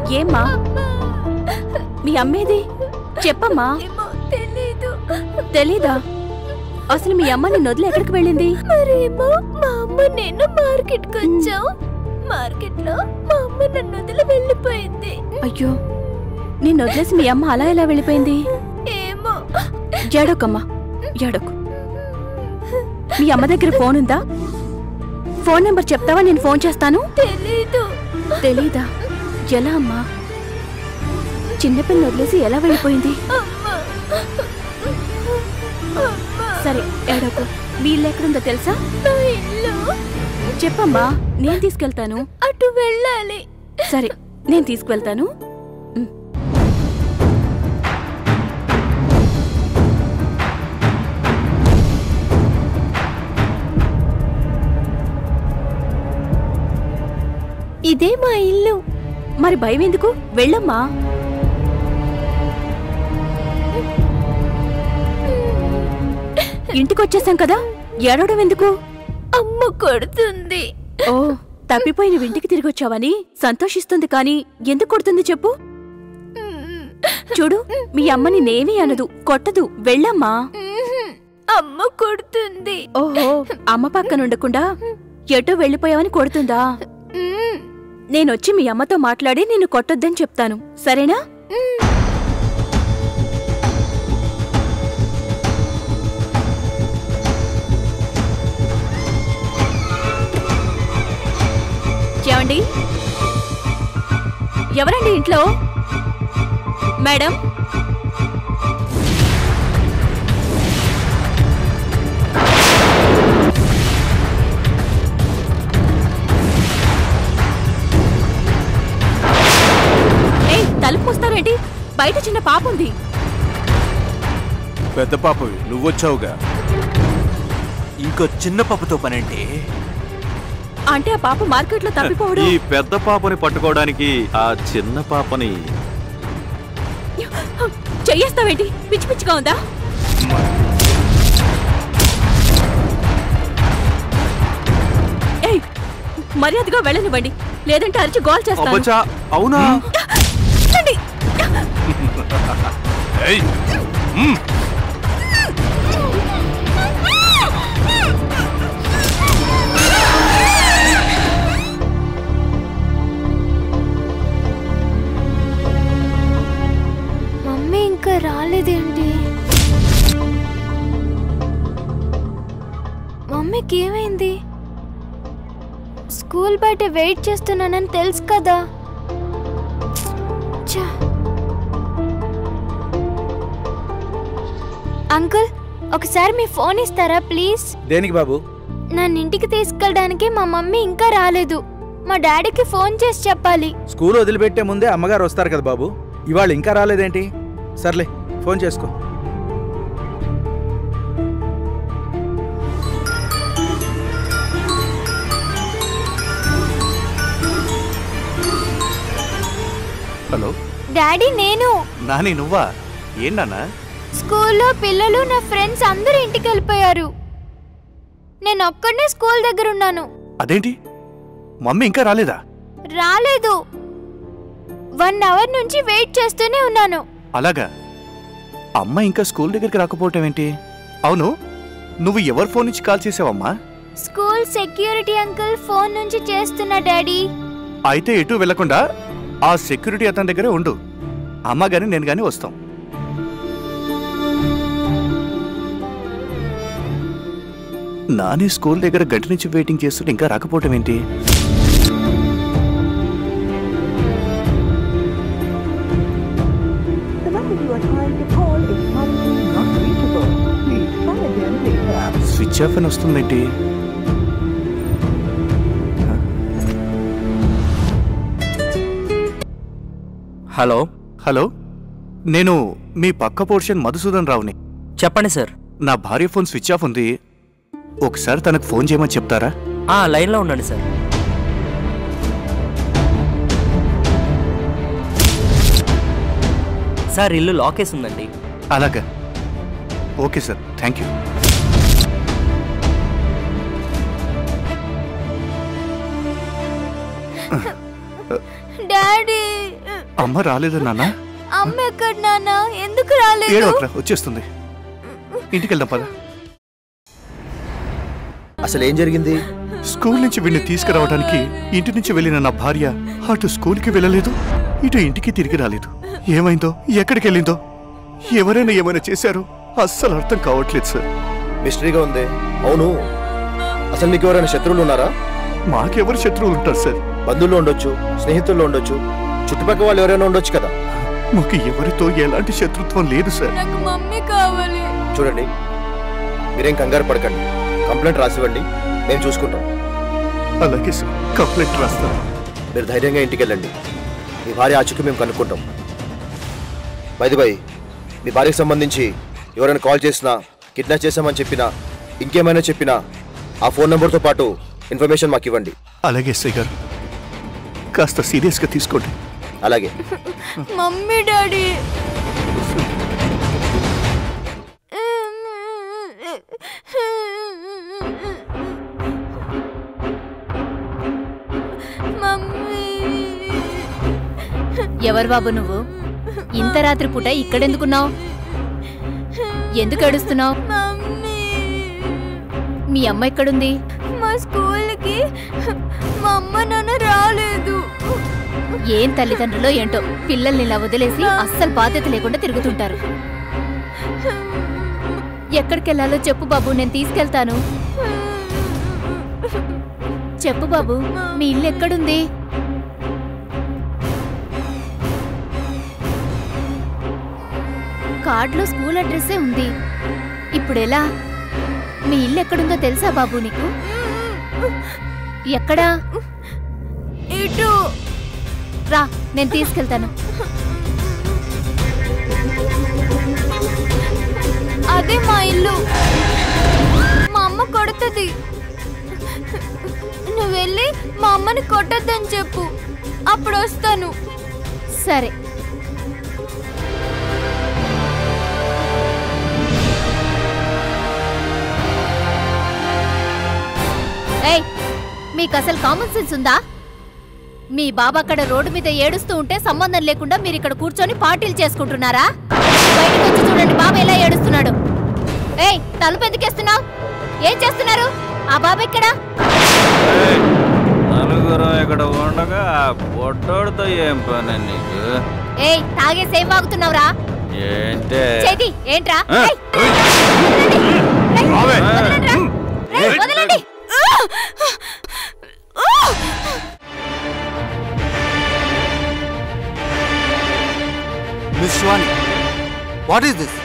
ఏమ్మా మీ అమ్మేది చెప్పమ్మా ఏమో తెలీదు తెలీదా అసలు మీ అమ్మ నిన్ను వదిలి ఎక్కడికి వెళ్ళింది మరేమో మా అమ్మ నేను మార్కెట్ కి వచ్చాం మార్కెట్ లో మా అమ్మ నన్ను వదిలి వెళ్ళిపోయింది అయ్యో నిన్ను వదిలేసి మీ అమ్మ అలా ఎలా వెళ్ళిపోయింది ఏమో ఏడోకమ్మా ఏడోకు మీ అమ్మ దగ్గర ఫోన్ ఉందా ఫోన్ నెంబర్ చెప్తావా నేను ఫోన్ చేస్తాను తెలీదు తెలీదా ఎలా అమ్మా చిన్నపిల్లని వదిలేసి ఎలా వెళ్ళిపోయింది అమ్మ అమ్మ సరే ఏడోకు మీ ఇల్లు ఎక్కడుందో తెలుసా నా ఇల్లు చెప్పమ్మా నేను తీసుకెళ్తాను అటు వెళ్ళాలి సరే నేను తీసుకువెళ్తాను ఉమ్. ఇదే మా ఇల్లు మరి భయం ఎందుకు వెళ్ళమ్మా ఇంటికొచ్చేసాం కదా ఏడవడం ఎందుకు అమ్మ కొడుతుంది ఓ తప్పిపోయిన ఇంటికి తిరిగి వచ్చావని సంతోషిస్తుంది కానీ ఎందుకు కొడుతుంది చెప్పు చూడు మీ అమ్మని నేమీ అనదు కొట్టదు వెళ్ళమ్మా అమ్మ కొడుతుంది ఓహో అమ్మ పక్కన ఉండకుండా ఎటో వెళ్ళిపోయావని కొడుతుందా మ్మ్. నేనొచ్చి మీ అమ్మతో మాట్లాడి నిన్ను కొట్టొద్దని చెప్తాను సరేనా ఏమండి ఎవరండి ఇంట్లో మేడం ఏయ్ తలుపు మూస్తారేంటి బయట చిన్న పాప ఉంది పెద్ద పాపవి నువ్వొచ్చావుగా ఇంకో చిన్న పాపతో పనేంటి అంటే ఆ పాప మార్కెట్లో తప్పిపోవడం ఈ పెద్ద పాపని పట్టుకోవడానికి ఆ చిన్న పాపని చెయ్యేస్తావేంటి పిచ్చి పిచ్చిగా ఉందా ఏయ్ మర్యాదగా వెళ్ళనివ్వండి లేదంటే అరిచి గోల్ చేస్తాను అబ్బచ్చా అవునా రండి. ఏయ్ మ్మ్. మమ్మీ ఇంకా రాలేదేంటి మమ్మీకి ఏమైంది స్కూల్ బయట వెయిట్ చేస్తున్నానని తెలుసు కదా ఛ. అంకుల్ ఒకసారి మీ ఫోన్ ఇస్తారా ప్లీజ్ దేనికి బాబు నన్ను ఇంటికి తీసుకెళ్ళడానికి మా మమ్మీ ఇంకా రాలేదు మా డాడీకి ఫోన్ చేసి చెప్పాలి స్కూల్ వదిలిపెట్టే ముందే అమ్మగారు వస్తారు కదా బాబు ఇవాళ ఇంకా రాలేదేంటి సర్లే ఫోన్ చేసుకో హలో డాడీ నేను నాని నువ్వా ఏంటన్నా స్కూల్లో పిల్లలు నా ఫ్రెండ్స్ అందరూ ఇంటికి వెళ్ళిపోయారు నేను ఒక్కడనే స్కూల్ దగ్గర ఉన్నాను అదేంటి మమ్మీ ఇంకా రాలేదా రాలేదు వన్ అవర్ నుంచి వెయిట్ చేస్తూనే ఉన్నాను అలాగా అమ్మ ఇంకా స్కూల్ దగ్గరికి రాకపోవటం ఏంటి అవును నువ్వు ఎవరి ఫోన్ నుంచి కాల్ చేసావమ్మా స్కూల్ సెక్యూరిటీ అంకుల్ ఫోన్ నుంచి చేస్తున్నా డాడీ అయితే ఎటు వెళ్లకుండా ఆ సెక్యూరిటీ అతని దగ్గరే ఉండు అమ్మ గాని నేను గాని వస్తాం నాని స్కూల్ దగ్గర గంట నుంచి వెయిటింగ్ చేస్తుంటే ఇంకా రాకపోవటం ఏంటి The number you are trying to call is currently not reachable. Please try again later. Switch off అని వస్తుందేంటి హలో హలో నేను మీ పక్క పోర్షన్ మధుసూదన్ రావుని చెప్పండి సార్ నా భార్య ఫోన్ స్విచ్ ఆఫ్ ఉంది ఒకసారి తనకు ఫోన్ చేయమని చెప్తారా ఆ లైన్లో ఉండండి సార్ సార్ ఇల్లు లాకేస్ ఉందండి అలాగా okay sir thank you daddy అమ్మ రాలేదా నాన్న అమ్మ ఎక్కడ నాన్న ఎందుకు రాలేదు ఏడవట్రా వచ్చేస్తుంది ఇంటికి వెళ్దాం పద అసలు ఏం జరిగింది స్కూల్ నుంచి వీడిని తీసుకురావడానికి ఇంటి నుంచి వెళ్ళిన నా భార్య అటు స్కూల్కి వెళ్ళలేదు ఇటు ఇంటికి తిరిగి రాలేదు ఏమైందో ఎక్కడికి వెళ్ళిందో ఎవరైనా ఏమైనా చేశారో అస్సలు అర్థం కావట్లేదు సార్ మిస్టరీగా ఉంది అవును అసలు మీకు ఎవరైనా శత్రువులు ఉన్నారా మాకెవరు శత్రువులు ఉంటారు సార్ బంధువులు ఉండొచ్చు స్నేహితుల్లో ఉండొచ్చు చుట్టుపక్కల వాళ్ళు ఎవరైనా ఉండొచ్చు కదా మాకు ఎవరితో ఎలాంటి శత్రుత్వం లేదు సార్ నాకు మమ్మీ కావాలి చూడండి మీరేం కంగారు పడకండి కంప్లైంట్ రాసివ్వండి మేము చూసుకుంటాం అలాగే సార్ కంప్లైంట్ రాస్తాను మీరు ధైర్యంగా ఇంటికి వెళ్ళండి మీ భార్య ఆచూకీ మేము కనుక్కుంటాం బైది బై మీ భార్యకు సంబంధించి ఎవరైనా కాల్ చేసినా కిడ్నాప్ చేశామని చెప్పినా ఇంకేమైనా చెప్పినా ఆ ఫోన్ నెంబర్తో పాటు ఇన్ఫర్మేషన్ మాకు ఇవ్వండి అలాగే ఎస్ఐ గారు కాస్త సీరియస్గా తీసుకోండి అలాగే మమ్మీ డాడీ మమ్మీ ఎవరు బాబు నువ్వు ఇంత రాత్రి పూట ఇక్కడెందుకున్నావు ఎందుకు ఏడుస్తున్నావు మమ్మీ మీ అమ్మ ఎక్కడుంది మా స్కూల్కి మా అమ్మ నాన్న రాలేదు ఏం తల్లిదండ్రులో ఏంటో పిల్లల్ని ఇలా వదిలేసి అస్సలు బాధ్యత లేకుండా తిరుగుతుంటారు ఎక్కడికెళ్ళాలో చెప్పు బాబు నేను తీసుకెళ్తాను చెప్పు బాబు మీ ఇల్లు ఎక్కడుంది కార్డులో స్కూల్ అడ్రస్సే ఉంది ఇప్పుడు ఎలా మీ ఇల్లు ఎక్కడుందో తెలుసా బాబు నీకు ఎక్కడా ఇటు రా నేను తీసుకెళ్తాను అదే మా ఇల్లు మా అమ్మ కొడుతుంది నువ్వు వెళ్ళి మా అమ్మని కొట్టొద్దని చెప్పు అప్పుడు వస్తాను సరే ఏయ్ మీకు అసలు కామన్ సెన్స్ ఉందా మీ బాబా అక్కడ రోడ్డు మీద ఏడుస్తూ ఉంటే సంబంధం లేకుండా మీరు ఇక్కడ కూర్చొని పార్టీలు చేసుకుంటున్నారా బయటకు వచ్చి చూడండి బాబా ఎలా ఏడుస్తున్నాడు ఏయ్ తలుపు ఎందుకేస్తున్నావు ఏం చేస్తున్నారు ఆ బాబా ఎక్కడా నలుగురు ఇక్కడ ఉండగా పొట్టోడితో ఏం పని నీకు ఏయ్ తాగేసి ఏం వాగుతున్నావురా ఏంటే చేతి ఏంట్రా ఆ? ఏయ్, వదలండి. ఏయ్, వదలండిరా. ఏయ్, వదలండి miss Shivani what is this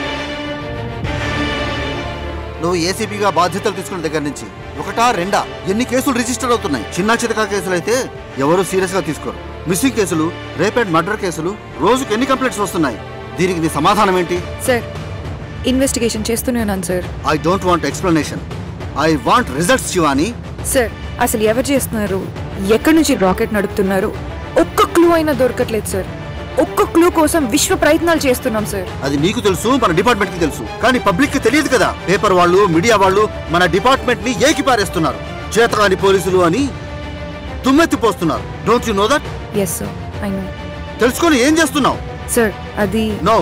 నువ్వు ఏసీపీగా బాధ్యతలు తీసుకున్న దగ్గర నుంచి ఒకటా రెండా ఎన్ని కేసులు రిజిస్టర్ అవుతున్నాయి చిన్న చితకా కేసులు అయితే ఎవరు సీరియస్ గా తీసుకోరు మిస్సింగ్ కేసులు రేప్ అండ్ మర్డర్ కేసులు రోజుకు ఎన్ని కంప్లైంట్స్ వస్తున్నాయి దీనికి నీ సమాధానం ఏంటి సార్ ఇన్వెస్టిగేషన్ చేస్తూనే ఉన్నాను sir I don't want explanation I want results Shivani sir అసలు ఎవరు చేస్తున్నారు ఎక్కడి నుంచి రాకెట్ నడుపుతున్నారు ఒక్క క్లూ అయినా దొరకట్లేదు సార్ ఒక్క క్లూ కోసం విశ్వ ప్రయత్నాలు చేస్తున్నాం సార్ అది నీకు తెలుసు మన డిపార్ట్మెంట్ కి తెలుసు కానీ పబ్లిక్ కి తెలియదు కదా పేపర్ వాళ్ళు మీడియా వాళ్ళు మన డిపార్ట్మెంట్ ని ఏకి పారేస్తున్నారు చేతకాని పోలీసులు అని దుమ్మెత్తి పోస్తున్నారు don't you know that yes sir I know తెలుసుకొని ఏం చేస్తున్నావు సార్ అది నో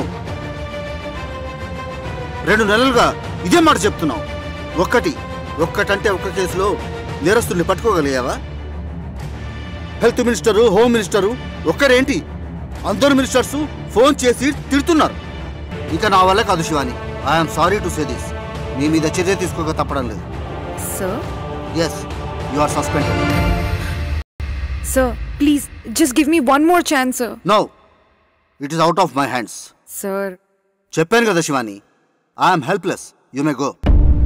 రెండు నెలలుగా ఇదే మాట చెప్తున్నావు ఒక్కటి ఒక్కటంటే ఒక్క కేసులో నేరస్తుల్ని పట్టుకోగలిగావా హెల్త్ మినిస్టరు హోమ్ మినిస్టరు ఒక్కరేంటి అందరు మినిస్టర్స్ ఫోన్ చేసి తిడుతున్నారు ఇక నా వల్ల కాదు Shivani I'm sorry to say this మీ మీద చర్య తీసుకోక తప్పడం లేదు sir yes you are suspended sir please just give me one more chance sir no it is out of my hands sir చెప్పాను కదా Shivani I'm helpless you may go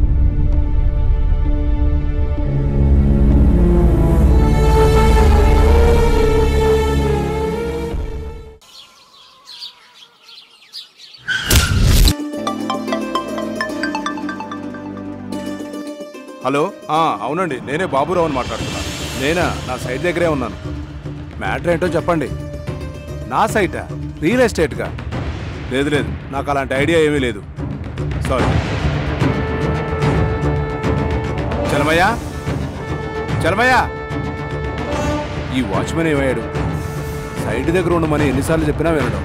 hello ఆ, అవునండి నేనే బాబురావుని మాట్లాడుతున్నాను నేనా నా సైట్ దగ్గరే ఉన్నాను మ్యాటర్ ఏంటో చెప్పండి నా సైటా రియల్ ఎస్టేట్గా లేదు లేదు నాకు అలాంటి ఐడియా ఏమీ లేదు సారీ చలమయ్యా చలమయ్యా ఈ వాచ్మెన్ ఏమయ్యాడు సైట్ దగ్గర ఉండమని ఎన్నిసార్లు చెప్పినా వినడం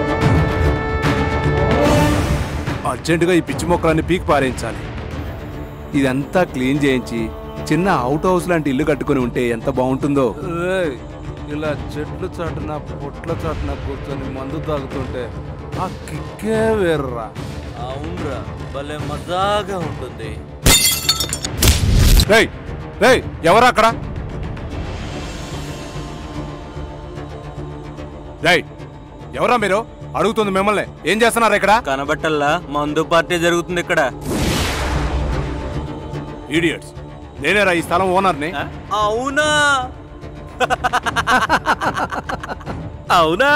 అర్జెంటుగా ఈ పిచ్చి మొక్కలన్నీ పీకి పారేయించాలి ఇదంతా క్లీన్ చేయించి చిన్న అవుట్ హౌస్ లాంటి ఇల్లు కట్టుకొని ఉంటే ఎంత బాగుంటుందో ఇలా చెట్లు చాటున పొట్ల చాటున కూర్చొని మందు తాగుతుంటే ఆ కిక్కే వేర్రా అవునరా భలే మజాగా ఉంటుంది రేయ్ రేయ్ ఎవరా అక్కడ రేయ్ ఎవరా మీరు అడుగుతుంది మిమ్మల్ని ఏం చేస్తున్నారు ఇక్కడ కనబట్టల్లా మందు పార్టీ జరుగుతుంది ఇక్కడ ఈడియట్స్ నేనేరా ఈ స్థలం ఓనర్ని అవునా అవునా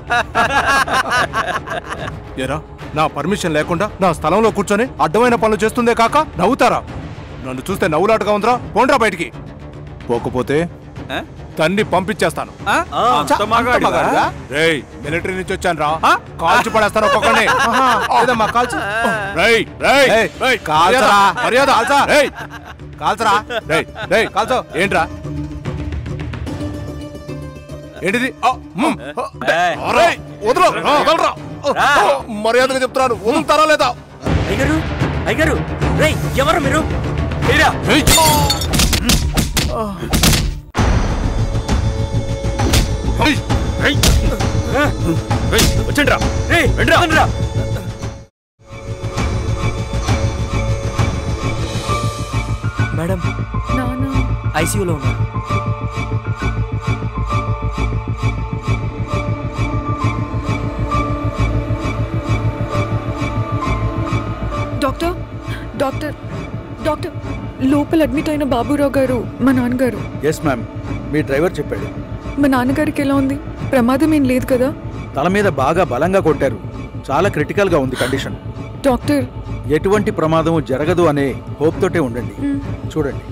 ఏరా నా పర్మిషన్ లేకుండా నా స్థలంలో కూర్చొని అడ్డమైన పనులు చేస్తుందే కాక నవ్వుతారా నన్ను చూస్తే నవ్వులాటగా ఉందిరా పోండ్రా బయటికి పోకపోతే తన్ని పంపించేస్తాను అంత మగాడివా? మగాడివా? రేయ్ మిలిటరీ నుంచి వచ్చాను రా కాల్చి పడేస్తాను ఒక్కొక్కడిని ఏదమ్మా కాల్చు రేయ్ రేయ్ రేయ్ కాల్చరా మర్యాద కాల్చా రేయ్ కాల్చరా రేయ్ రేయ్ కాల్చో ఏంట్రా ఏంటిది ఆ, మ్, ఆ, రేయ్, వదలు, ఆ, వదలరా. మర్యాదగా చెప్తున్నాను వదులుతారా లేదా అయ్యగారు అయ్యగారు రేయ్ ఎవరు మీరు ఏయ్. ఏయ్, ఏయ్. ఏయ్, వచ్చేయండిరా. రండిరా. మేడం నాన్న ఐసీయూలో ఉన్నారు డాక్టర్ డాక్టర్ డాక్టర్ లోపల అడ్మిట్ అయిన బాబురావు గారు మా నాన్నగారు ఎస్ మ్యామ్ మీ డ్రైవర్ చెప్పాడు మా నాన్నగారికి ఎలా ఉంది ప్రమాదం ఏం లేదు కదా తల మీద బాగా బలంగా కొట్టారు చాలా క్రిటికల్గా ఉంది కండిషన్ డాక్టర్ ఎటువంటి ప్రమాదం జరగదు అనే హోప్ తోటే ఉండండి మ్, చూడండి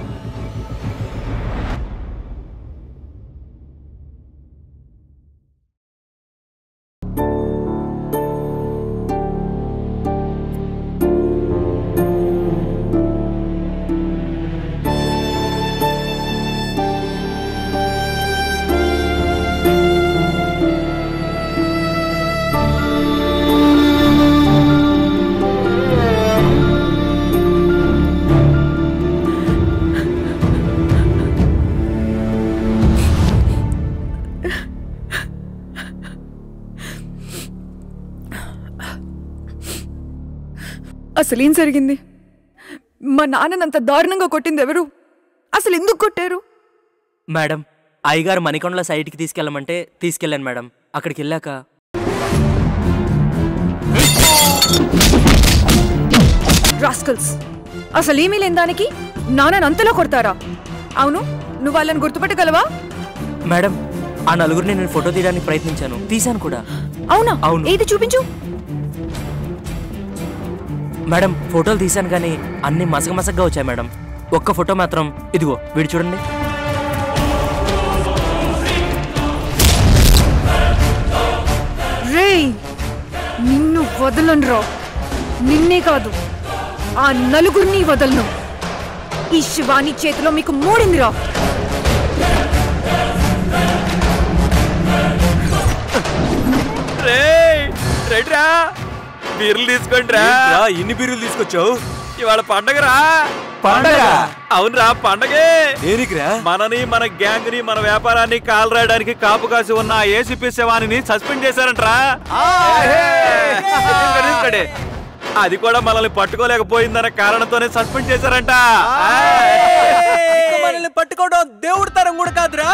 అసలు ఏం జరిగింది మా నాన్ననంత దారుణంగా కొట్టింది ఎవరు అసలు ఎందుకు కొట్టారు మేడం అయ్యగారు మణికొండల సైట్కి తీసుకెళ్ళమంటే తీసుకెళ్ళాను మేడం అక్కడికి వెళ్ళాక రాస్కల్స్ అసలు ఏమీ లేని దానికి నాన్నని అంతలా కొడతారా అవును నువ్వు వాళ్ళని గుర్తుపట్టగలవా మేడం ఆ నలుగురిని నేను ఫోటో తీయడానికి ప్రయత్నించాను తీశాను కూడా అవునా అవును. ఏది చూపించు మేడం ఫోటోలు తీశాను కానీ అన్ని మసగ మసగ్గా వచ్చాయి మేడం ఒక్క ఫోటో మాత్రం ఇదిగో వీడు చూడండి రేయ్ నిన్ను వదలనురా నిన్నే కాదు ఆ నలుగురిని వదలను ఈ శివాని చేతిలో మీకు మూడిందిరా రెడ్రా బీర్లు తీసుకోండి రా ఇన్ని బీర్లు తీసుకొచ్చావు ఇవాళ పండగరా పండగ? అవునరా పండగే మనని మన గ్యాంగ్ ని మన వ్యాపారాన్ని కాల్ రాయడానికి కాపు కాసి ఉన్న ఏసీపీ శవాని సస్పెండ్ చేశారంట్రా తీసుకోండి, తీసుకోండి. అది కూడా మనల్ని పట్టుకోలేకపోయిందన్న కారణంతోనే సస్పెండ్ చేశారంట మనల్ని పట్టుకోవడం దేవుడి తరం కూడా కాదురా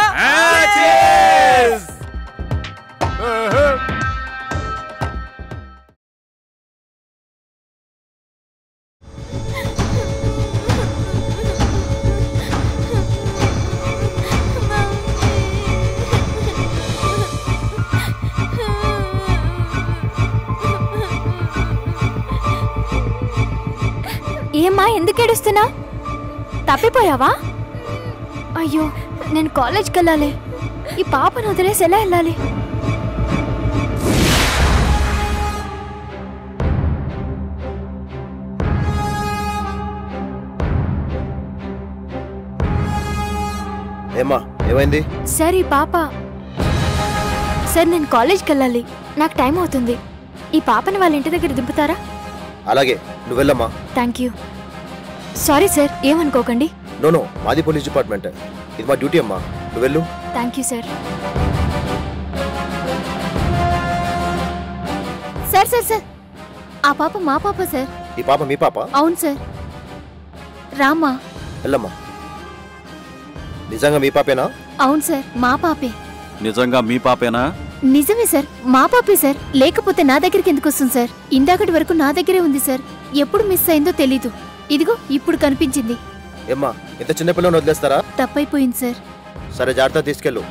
ఏమ్మా ఎందుకు ఏడుస్తున్నా తప్పిపోయావా అయ్యో నేను కాలేజ్కి వెళ్ళాలి ఈ పాపను వదిలేసి ఎలా వెళ్ళాలి ఏమ్మా ఏమైంది సరే పాప సార్ నేను కాలేజ్కి వెళ్ళాలి నాకు టైం అవుతుంది ఈ పాపని వాళ్ళ ఇంటి దగ్గర దింపుతారా అలాగే నువ్వు వెళ్ళమ్మా థ్యాంక్ యూ సారీ సార్ ఏమనుకోకండి నో నో మాది పోలీస్ డిపార్ట్మెంట్ ఇది మా డ్యూటీ అమ్మా నువ్వు వెళ్ళు thank you sir sir sir sir ఆ పాప మా పాప సార్ ఈ పాప మీ పాప అవును సార్ రామ్మా వెళ్ళమ్మా నిజంగా మీ పాపేనా అవును సార్ మా పాపే నిజంగా మీ పాపేనా నిజమే సార్ మా పాపే సార్ లేకపోతే నా దగ్గరికి ఎందుకు వస్తుంది సార్ ఇందాకటి వరకు నా దగ్గరే ఉంది సార్ ఎప్పుడు మిస్ అయిందో తెలీదు ఇదిగో ఇప్పుడు కనిపించింది ఏమ్మా ఇంత చిన్న పిల్లని వదిలేస్తారా తప్పైపోయింది సార్ సరే జాగ్రత్త తీసుకెళ్ళు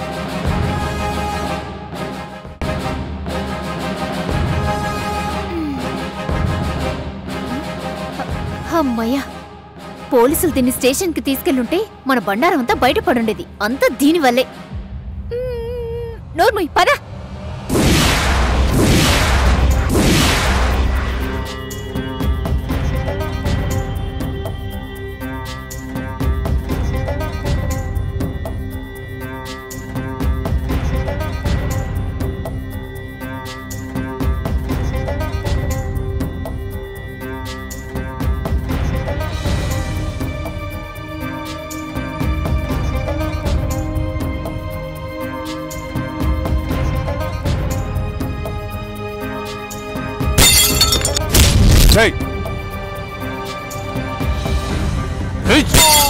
అమ్మయ్యా పోలీసులు దీన్ని స్టేషన్కి తీసుకెళ్ళుంటే మన బండారం అంతా బయటపడుండేది అంతా దీనివల్లే మ్మ్, నోర్ముయ్ పదా Hey! Hey!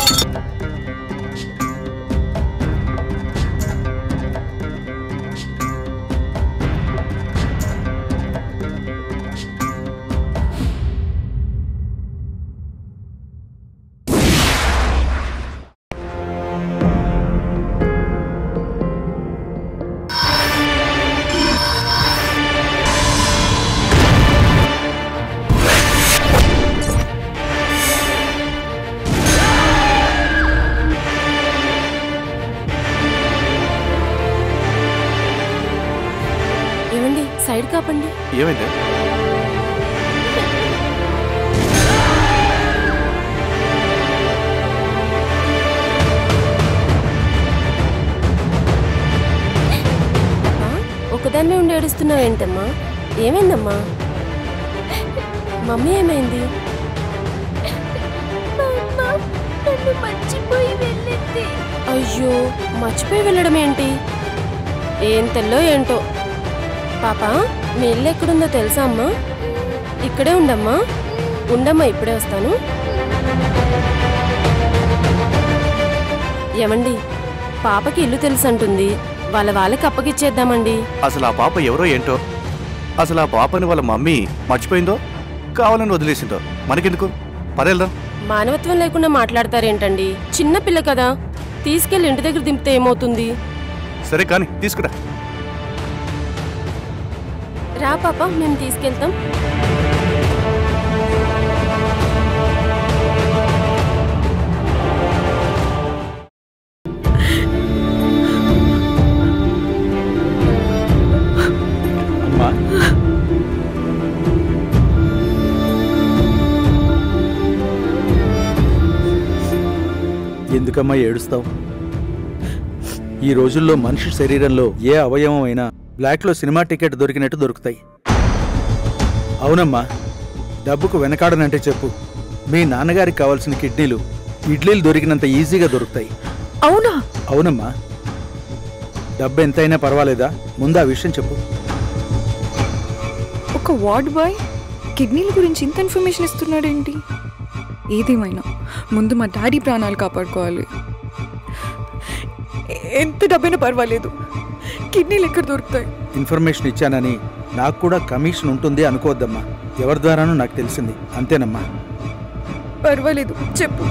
ఏమండి సైడ్ కాపండి ఏమైంది ఒకదాన్నే ఉండి ఏడుస్తున్నావు ఏంటమ్మా ఏమైందమ్మా మమ్మీ ఏమైంది నన్ను మర్చిపోయి వెళ్ళింది అయ్యో మర్చిపోయి వెళ్ళడం ఏంటి ఏం తెల్లో ఏంటో పాప మీ ఇల్లు ఎక్కడుందో తెలుసా అమ్మా ఇక్కడే ఉండమ్మా ఉండమ్మా ఇప్పుడే వస్తాను ఏమండి పాపకి ఇల్లు తెలుసు అంటుంది వాళ్ళ వాళ్ళకి అప్పగిచ్చేద్దామండి అసలు ఆ పాప ఎవరో ఏంటో అసలు ఆ పాపని వాళ్ళ మమ్మీ మర్చిపోయిందో కావాలని వదిలేసిందో మనకెందుకు పదేళ్దాం మానవత్వం లేకుండా మాట్లాడతారేంటండి చిన్న పిల్ల కదా తీసుకెళ్ళి ఇంటి దగ్గర దింపితే ఏమవుతుంది సరే కానీ తీసుకురా రా పాప మేము తీసుకెళ్తాం అమ్మా ఎందుకమ్మా ఏడుస్తావు ఈ రోజుల్లో మనిషి శరీరంలో ఏ అవయవం అయినా బ్లాక్లో సినిమా టికెట్ దొరికినట్టు దొరుకుతాయి అవునమ్మా డబ్బుకు వెనకాడనంటే చెప్పు మీ నాన్నగారికి కావాల్సిన కిడ్నీలు ఇడ్లీలు దొరికినంత ఈజీగా దొరుకుతాయి అవునా అవునమ్మా డబ్బు ఎంతైనా పర్వాలేదా ముందు ఆ విషయం చెప్పు ఒక వార్డ్ బాయ్ కిడ్నీల గురించి ఇంత ఇన్ఫర్మేషన్ ఇస్తున్నాడేంటి ఏదేమైనా ముందు మా డాడీ ప్రాణాలు కాపాడుకోవాలి ఎంత డబ్బైనా పర్వాలేదు కిడ్నీలు ఎక్కడ దొరుకుతాయి ఇన్ఫర్మేషన్ ఇచ్చానని నాకు కూడా కమిషన్ ఉంటుంది అనుకోవద్దమ్మా ఎవరి ద్వారానూ నాకు తెలిసింది అంతేనమ్మా పర్వాలేదు చెప్పు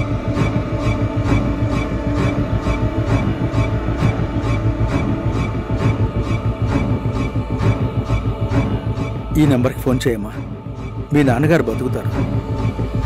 ఈ నెంబర్కి ఫోన్ చేయమ్మా మీ నాన్నగారు బతుకుతారు